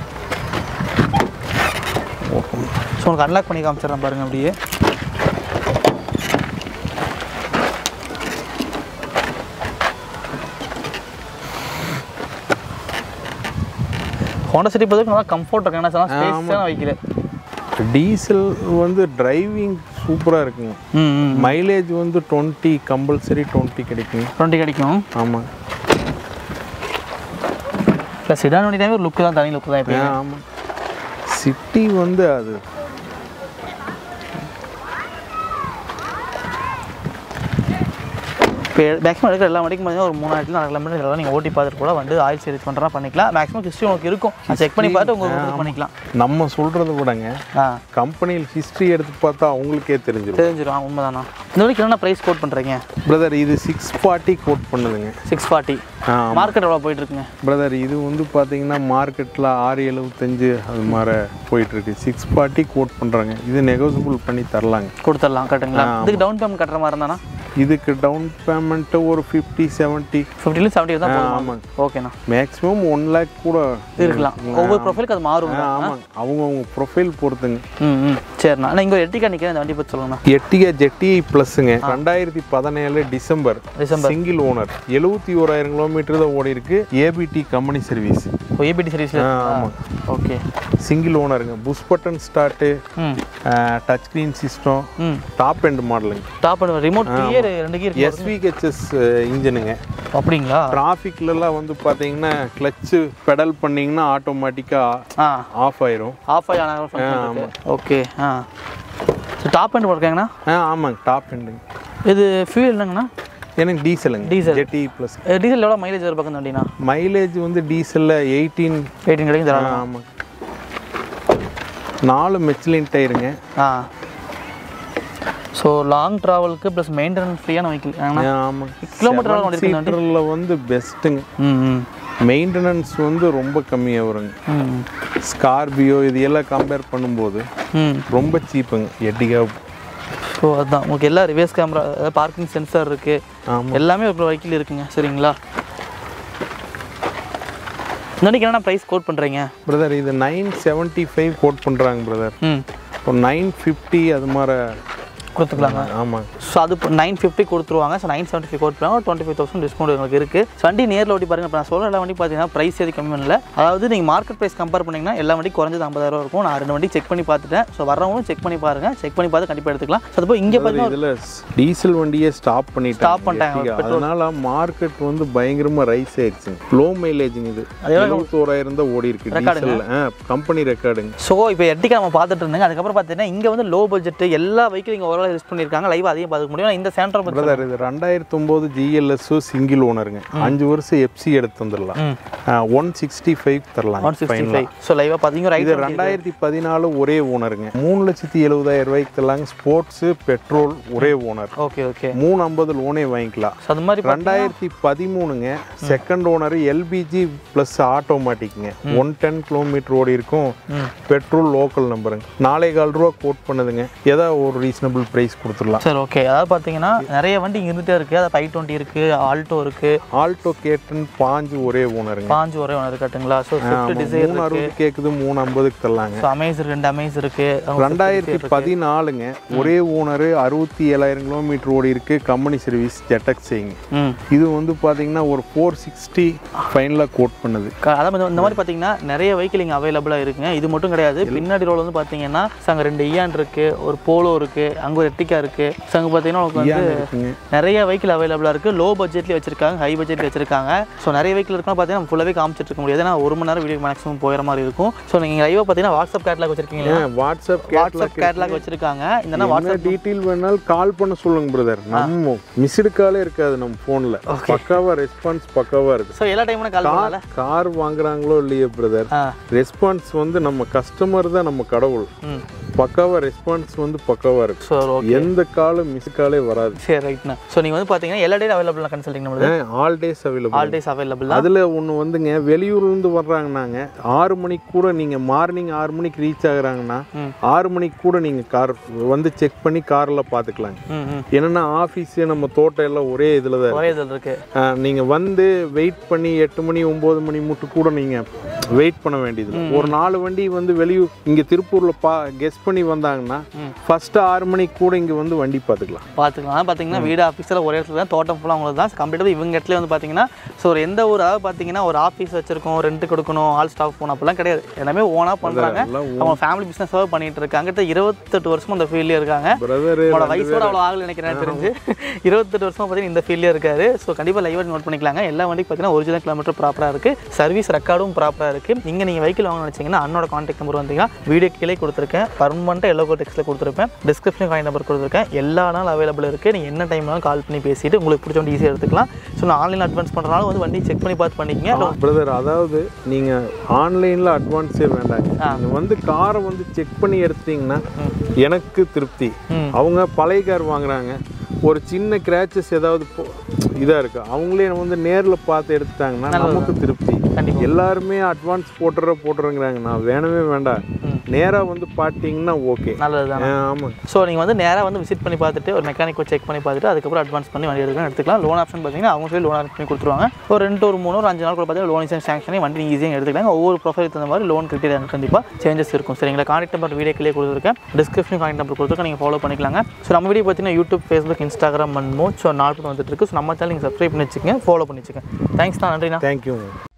ஸோ உங்களுக்கு அன்லாக் பண்ணி காமிச்சிடுறேன் பாருங்கள் அப்படியே ஹோண்டா சிட்டி பொறுத்தவரைக்கும் நல்லா கம்ஃபர்ட் இருக்கு ஏன்னா ஸ்பேஸான வைக்கல டீசல் வந்து டிரைவிங் சூப்பராக இருக்குங்க ம் ம் மைலேஜ் வந்து டுவெண்ட்டி கம்பல்சரி டுவெண்ட்டி கிடைக்குங்க டுவெண்ட்டி கிடைக்கும் ஆமாங்க ப்ளஸ் சிடான் வண்டி டைம் ஒரு லுக்கு தான் தனி லுக்கு தான் இப்போ ஆமாம் சிட்டி வந்து அது இப்போ மேக்ஸிமம் எடுக்கிற எல்லா வண்டிக்கும் பார்த்தீங்கன்னா ஒரு மூணாயிரத்துல நாலு கிலோமீட்டர் எல்லாம் நீங்கள் ஓட்டி பார்த்துட்டு கூட வந்து ஆயில் சர்வீஸ் பண்ணுறா பண்ணிக்கலாம் மேக்ஸிமம் ஹிஸ்ட்ரி உங்களுக்கு இருக்கும் செக் பண்ணி பார்த்து உங்களுக்கு இது பண்ணிக்கலாம் நம்ம சொல்கிறத விடங்க ஆ கம்பெனியில் ஹிஸ்ட்ரி எடுத்து பார்த்தா அவங்களுக்கே தெரிஞ்சிடும் தெரிஞ்சிடும் ஆ, உண்மைதானா இந்த வரைக்கும் என்ன ப்ரைஸ் கோட் பண்ணுறீங்க பிரதர் இது சிக்ஸ் ஃபார்ட்டி கோட் பண்ணுதுங்க சிக்ஸ் ஃபார்ட்டி ஆ மார்க்கெட் எவ்வளோ போயிட்டு இருக்குங்க பிரதர் இது வந்து பார்த்தீங்கன்னா மார்க்கெட்டில் ஆறு எழுபத்தஞ்சு அது மாதிரி போயிட்டுருக்கு சிக்ஸ் ஃபார்ட்டி கோட் பண்ணுறாங்க இது நெகோசியபிள் பண்ணி தரலாங்க கொடுத்துடலாம் கட்டுங்களா இதுக்கு டவுன் பேமெண்ட் கட்டுற மாதிரி இருந்தானா இதுக்கு டவுன் பேமெண்ட்டு ஒரு ஃபிஃப்டி செவன்ட்டி ஃபிஃப்டில செவன்ட்டி தான் போதுமா ஆமாங்க ஓகேண்ணா மேக்ஸிமம் ஒன் லேக் கூட இருக்கலாம் ஒவ்வொரு ப்ரொஃபைலுக்கு அது மாறும் ஆ, ஆமாங்க அவங்கவுங்க ப்ரொஃபைல் பொறுத்துங்க ம் ம் சரிண்ணா நான் இங்கே ஒரு எட்டிக்கா நிற்கிறேன் இந்த வண்டி பற்றி சொல்லுங்கண்ணா எட்டிகா ஜெட்டிஐ ப்ளஸ்ஸுங்க ரெண்டாயிரத்தி பதினேழு டிசம்பர் டிசம்பர் சிங்கிள் ஓனர் எழுபத்தி ஓராயிரம் கிலோமீட்டர் தான் ஓடி இருக்கு ஏபிடி கம்பெனி சர்வீஸ் ஓ ஏபிடி சர்வீஸில் ஆமாம் ஓகே சிங்கிள் ஓனருங்க புஷ் பட்டன் ஸ்டார்ட்டு ம் டச் ஸ்க்ரீன் சிஸ்டம் ம் டாப் எண்ட் மாடலுங்க டாப் பண்ண ரிமோட் கியர் ரெண்டு கியர் எஸ்விஹெச்எஸ் இன்ஜினுங்க அப்படிங்களா டிராஃபிக்லலாம் வந்து பார்த்தீங்கன்னா கிளச்சு பெடல் பண்ணிங்கன்னா ஆட்டோமேட்டிக்காக ஆ ஆஃப் ஆயிரும் ஆஃப் ஆகி ஆனால் ஓகே ஆ டாப் எண்ட் போட்டிருக்காங்கண்ணா ஆ ஆமாங்க டாப் எண்டுங்க இது ஃபியூல் என்னங்கண்ணா எனக்கு டீசலுங்க Diesel. ஜெட்டி ப்ளஸ் டீசல் எவ்வளோ மைலேஜ் எதிர்பார்க்குது வண்டினா மைலேஜ் வந்து டீசலில் எயிட்டீன் எயிட்டின் கிடைக்கும் தரலாம் ஆமாங்க நாலு மெச்லின் டயருங்க ஆ ஸோ லாங் ட்ராவலுக்கு ப்ளஸ் மெயின்டெனன்ஸ் ஃப்ரீயான வெஹிக்கிள் ஆனா ஆமாங்க Kilometer எவ்வளவு ஓடிருக்கு இந்த வண்டி? சீட்டரில் வந்து பெஸ்ட்டுங்க ம் ம் மெயின்டெனன்ஸ் வந்து ரொம்ப கம்மியாக வருங்க ம் ஸ்கார்பியோ இது எல்லாம் கம்பேர் பண்ணும்போது ம் ரொம்ப சீப்புங்க எட்டிகா ஸோ அதுதான் உங்களுக்கு எல்லா ரிவர்ஸ் கேமரா அதாவது பார்க்கிங் சென்சார் இருக்குது ஆமாம் எல்லாமே ஒரு வெஹிக்கிள் இருக்குங்க சரிங்களா இந்த வண்டிக்கு என்னென்ன ப்ரைஸ் கோட் பண்ணுறீங்க பிரதர் இது நைன் செவன்ட்டி ஃபைவ் கோட் பண்ணுறாங்க பிரதர் ம் ஒரு நைன் ஃபிஃப்டி அது மாதிரி கொடுத்துக்கலாங்க ஆமாங்க ஸோ அது நைன் ஃபிஃப்டி கொடுத்துருவாங்க so nine seventy five quote பண்ணுவாங்க டுவெண்ட்டி ஃபைவ் தௌசண்ட் டிஸ்கவுண்ட் உங்களுக்கு இருக்குது ஸோ வண்டி நேரில் ஓட்டி பாருங்க இப்போ நான் சொல்கிற எல்லா வண்டி பார்த்தீங்கன்னா ப்ரைஸ் எது கம்மி பண்ணல அதாவது நீங்கள் மார்க்கெட் ப்ரைஸ் கம்பேர் பண்ணிங்கன்னா எல்லா வண்டி குறைஞ்சது ஐம்பதாயிரம் இருக்கும் நான் ரெண்டு வண்டி செக் பண்ணி பார்த்துட்டேன் ஸோ வரவங்களும் செக் பண்ணி பாருங்க செக் பண்ணி பார்த்து கண்டிப்பாக எடுத்துக்கலாம் ஸோ அதுபோல் இங்கே பார்த்தீங்கன்னா இதில் டீசல் வண்டியே ஸ்டாப் பண்ணிட்டாங்க Stop பண்ணிட்டாங்க. Ertiga. அதனால மார்க்கெட் வந்து பயங்கரமாக ரைஸ் ஆயிடுச்சுங்க லோ மைலேஜுங்க இது எழுபத்தோராயிரம் தான் ஓடி இருக்கு டீசலில் கம்பெனி ரெக்கார்டுங்க ஸோ இப்போ எட்டிக்கு நம்ம பார்த்துட்டு இருந்தேங்க அதுக்கப்புறம் பார்த்தீங்கன்னா இங்கே வந்து லோ பட்ஜெட் எல்லா வெஹிக்கிள் இங்கே ஓரளவு வேலை யூஸ் பண்ணியிருக்காங்க லைவ் அதையும் பார்க்க முடியும் ஆனா இந்த சேண்ட்ரோ பற்றி பிரதர் இது ரெண்டாயிரத்தி ஒம்பது ஜிஎல்எஸ் சிங்கிள் ஓனருங்க அஞ்சு வருஷம் எஃப்சி எடுத்து வந்துடலாம் ஒன் சிக்ஸ்டி ஃபைவ் தரலாம் ஒன் சிக்ஸ்டி ஃபைவ் ஸோ லைவாக பார்த்தீங்க ரைட் இது ரெண்டாயிரத்தி பதினாலு ஒரே ஓனருங்க மூணு லட்சத்தி எழுபதாயிரம் ரூபாய்க்கு தரலாங்க ஸ்போர்ட்ஸு பெட்ரோல் ஒரே ஓனர் ஓகே ஓகே மூணு ஐம்பது லோனே வாங்கிக்கலாம் ஸோ அது மாதிரி பார்த்தீங்கன்னா- ரெண்டாயிரத்தி பதிமூணுங்க செகண்ட் ஓனர் எல்பிஜி ப்ளஸ் ஆட்டோமேட்டிக்ங்க ஒன் டென் கிலோமீட்டர் ஓடி இருக்கும் பெட்ரோல் லோக்கல் நம்பருங்க நாலே கால் ரூபா கோட் பண்ணுதுங்க ஏதாவது ஒரு ரீசனபிள் ப்ரைஸ் கொடுத்துடலாம் சரி ஓகே அதாவது பார்த்தீங்கன்னா நிறைய வண்டி இங்க இருந்துட்டே இருக்குது அது ஃபைவ் டுவெண்ட்டி இருக்குது ஆல்டோ இருக்குது ஆல்டோ கேட்டன் பாஞ்சு ஒரே ஓனருங்க பாஞ்சு ஒரே ஒன்று இருக்கட்டுங்களா ஸோ ஸ்விஃப்ட் டிசைர் மூணு அறுபது கேட்குது மூணு ஐம்பதுக்கு தரலாங்க ஸோ அமேஸ் ரெண்டு அமேஸ் இருக்குது ரெண்டாயிரத்தி பதினாலுங்க ஒரே ஓனர் அறுபத்தி ஏழாயிரம் கிலோமீட்டர் ஓடி இருக்கு கம்பெனி சர்வீஸ் ஜெட்டக் செய்யுங்க ம் இது வந்து பார்த்தீங்கன்னா ஒரு ஃபோர் சிக்ஸ்டி ஃபைனலாக கோட் பண்ணுது க- அதான் இந்த- இந்த மாதிரி பார்த்தீங்கன்னா நிறைய வெஹிக்கிள் இங்கே அவைலபிளாக இருக்குங்க இது மட்டும் கிடையாது பின்னாடி ரோல் வந்து பார்த்தீங்கன்னா ஸோ அங்கே ரெண்டு இயான் இருக்கு ஒரு போலோ இருக்கு அங்கே ஒரு எட்டிக்கா இருக்கு ஸோ அங்கே பார்த்தீங்கன்னா உங்களுக்கு வந்து இருக்குங்க நிறைய வெஹிக்கிள் அவைலபிளாக இருக்குது லோ பட்ஜெட்லேயே வச்சிருக்காங்க ஹை பட்ஜெட்ல வச்சிருக்காங்க ஸோ நிறைய வெஹிக்கிள் இருக்குன்னா பார்த்தீங்கன்னா ஃபுல்லாகவே காமிச்சிட்டு இருக்க முடியாது ஏன்னா ஒரு மணி நேரம் வீடியோ மேக்ஸிமம் போகிற மாதிரி இருக்கும் ஸோ நீங்கள் லைவாக பார்த்தீங்கன்னா வாட்ஸ்அப் கேட்லாக் வச்சிருக்கீங்க இல்லையா வாட்ஸ்அப் வாட்ஸ்அப் கேட்லாக் வச்சிருக்காங்க இந்த என்ன வாட்ஸ்அப் டீட்டெயில் வேணாலும் கால் பண்ண சொல்லுங்க பிரதர் நம்ம மிஸ்டு காலே இருக்காது நம்ம ஃபோனில் பக்காவா ரெஸ்பான்ஸ் பக்காவா இருக்கு ஸோ எல்லா டைமும் கால் பண்ணல கார் வாங்குறாங்களோ இல்லையோ பிரதர் ஆ ரெஸ்பான்ஸ் வந்து நம்ம கஸ்டமர் தான் நம்ம கடவுள் ம் பக்காவா ரெஸ்பான்ஸ் வந்து பக்காவா இருக்கு ஸோ ஓகே எந்த காலும் மிஸ் காலே வராது சரி ரைட்ண்ணா ஸோ நீங்கள் வந்து பார்த்தீங்கன்னா எல்லா டேட் அவைலபிள் கன்சல்டிங் நம்மளுக்கு all days available all days available தான் அதுல ஒண்ணு வந்துங்க வெளியூர்ல இருந்து வர்றாங்கன்னாங்க ஆறு மணிக்கு கூட நீங்க மார்னிங் ஆறு மணிக்கு ரீச் ஆகுறாங்கன்னா ம். ஆறு மணிக்கு கூட நீங்க கார் வந்து செக் பண்ணி கார்ல பாத்துக்கலாங்க ம் ம் என்னன்னா ஆஃபீஸ் நம்ம தோட்டம் எல்லாம் ஒரே இதுல தான் ஒரே இதில் இருக்கு இருக்கு. ஆஹ் நீங்க வந்து வெயிட் பண்ணி எட்டு மணி ஒன்பது மணி முட்டு கூட நீங்க வெயிட் பண்ண வேண்டியது இல்ல. ஒரு நாலு வண்டி வந்து வெளியூர் இங்க திருப்பூர்ல பா கெஸ் பண்ணி வந்தாங்கன்னா ம். ஃபர்ஸ்ட் ஆறு மணிக்கு கூட இங்க வந்து வண்டி பாத்துக்கலாம் பார்த்துக்கலாம் அதான் பார்த்தீங்கன்னா வீடு ஆஃபீஸில் ஒரே இடத்துல தான் தோட்டம் ஃபுல்லாக உங்களுக்கு தான் கம்ப்ளீட்டாக இவங்க இடத்துல வந்து பார்த்தீங்கன்னா ஸோ ஒரு எந்த ஒரு அதாவது பார்த்தீங்கன்னா ஒரு ஆஃபீஸ் வச்சிருக்கோம் ரெண்ட் கொடுக்கணும் ஆல் ஸ்டாஃப் போகணும் அப்படிலாம் கிடையாது எல்லாமே ஓனாக பண்ணுறாங்க எல்லாம் அவங்க ஃபேமிலி பிஸ்னஸாக பண்ணிட்டு இருக்காங்க கிட்ட இருபத்தெட்டு வருஷம் அந்த ஃபீல்ட்லேயே இருக்காங்க பிரதர் உங்களோட வயசோட அவ்வளோ ஆகல நினைக்கிறேன் தெரிஞ்சு இருபத்தெட்டு வருஷம் பார்த்தீங்கன்னா இந்த ஃபீல்ட்லேயே இருக்காரு ஸோ கண்டிப்பாக லைவாக நோட் பண்ணிக்கலாங்க எல்லா வண்டிக்கு பார்த்தீங்கன்னா ஒரிஜினல் கிலோமீட்டர் ப்ராப்பராக இருக்குது சர்வீஸ் ரெக்கார்டும் ப்ராப்பராக இருக்குது இங்கே நீங்கள் வெஹிக்கிள் வாங்க நினச்சிங்கன்னா அண்ணோட கான்டாக்ட் நம்பர் வந்தீங்கன்னா வீடியோ கீழே கொடுத்துருக்கேன் பர்மனெண்ட்டாக எல்லோ டெக்ஸ்ட்டில் கொடுத்துருப்பேன் டிஸ்கிரிப்ஷன் காயின் நம்பர் கொடுத்துருக்கேன் எல்லா நாள் அவைலபிள் இருக்குது நீங்கள் என்ன டைம்னாலும் கால் பண்ணி பேசிட்டு உங்களுக்கு பிடிச்ச வண்டி ஈஸியாக எடுத்துக்கலாம் ஸோ நான் ஆன்லைன் அட்வான்ஸ் பண்ணுறனாலும் வந்து வண்டி செக் பண்ணி பார்த்து பண்ணிக்கங்க பிரதர் அதாவது நீங்க ஆன்லைன்ல அட்வான்ஸே வேண்டாங்க நீங்க வந்து காரை வந்து செக் பண்ணி எடுத்தீங்கன்னா எனக்கு திருப்தி ம். அவங்க பழைய கார் வாங்குறாங்க ஒரு சின்ன கிராச்சஸ் ஏதாவது போ- இதா இருக்கு அவங்களே வந்து நேர்ல பார்த்து எடுத்துட்டாங்கன்னா நமக்கு திருப்தி கண்டிப்பா. எல்லாருமே அட்வான்ஸ் போட்டுற போட்டுறங்கிறாங்க நான் வேணவே வேண்டாம் நேரா வந்து பார்த்தீங்கன்னா ஓகே நல்லது தான் ஆமாங்க ஸோ நீங்கள் வந்து நேராக வந்து விசிட் பண்ணி பார்த்துட்டு ஒரு மெக்கானிக்கை செக் பண்ணி பார்த்துட்டு அதுக்கப்புறம் அட்வான்ஸ் பண்ணி வண்டி எடுக்கலாம் எடுத்துக்கலாம் லோன் ஆப்ஷன் பார்த்தீங்கன்னா அவங்க சொல்லி லோன் பண்ணி கொடுத்துருவாங்க ஒரு ரெண்டு ஒரு மூணு ஒரு அஞ்சு நாள் கூட பார்த்தீங்கன்னா லோன் சேங்ஷனே வண்டி ஈஸியாக எடுத்துக்கலாம் ஒவ்வொரு ப்ரொஃபைல் தகுந்த மாதிரி லோன் கிரிட்டீரியா கண்டிப்பாக சேஞ்சஸ் இருக்கும் சரிங்களா கான்டாக்ட் நம்பர் வீடியோ கிளியே கொடுத்துருக்கேன் டிஸ்கிரிப்ஷன் கான்டாக்ட் நம்பர் கொடுத்துருக்கேன் நீங்கள் ஃபாலோ பண்ணிக்கலாங்க ஸோ நம்ம வீடியோ பார்த்தீங்கன்னா YouTube Facebook Instagram and more so நாலு வந்துட்டு இருக்கு ஸோ நம்ம சேனல் நீங்கள் சப்ஸ்கிரைப் பண்ணி வச்சுக்கோங்க ஃபாலோ பண்ணி வச்சுக்கோங்க தேங்க்ஸ் தான் நன்றிண்ணா தேங்க்யூ